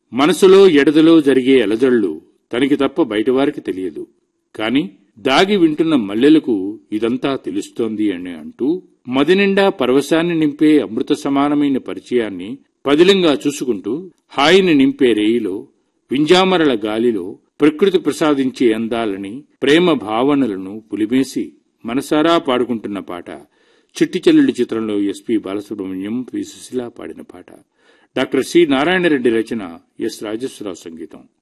మనసులో ఎడదలో జరిగే అలజళ్ళు తనకి తప్ప బయటవారికి తెలియదు కాని దాగి వింటున్న మల్లెలకు ఇదంతా తెలుస్తోంది అని అంటూ మదినిండా పరవశాన్ని నింపే అమృత సమానమైన పరిచయాన్ని పదిలంగా చూసుకుంటూ హాయిని నింపే రేయిలో వింజామరల గాలిలో ప్రకృతి ప్రసాదించే అందాలని ప్రేమ భావనలను పులిమేసి మనసారా పాడుకుంటున్న పాట చిట్టి చెల్లెళ్ళు చిత్రంలో ఎస్పి బాలసుబ్రహ్మణ్యం పి సుశీల పాడిన పాట డాక్టర్ సి నారాయణరెడ్డి రచన ఎస్ రాజేశ్వరరావు సంగీతం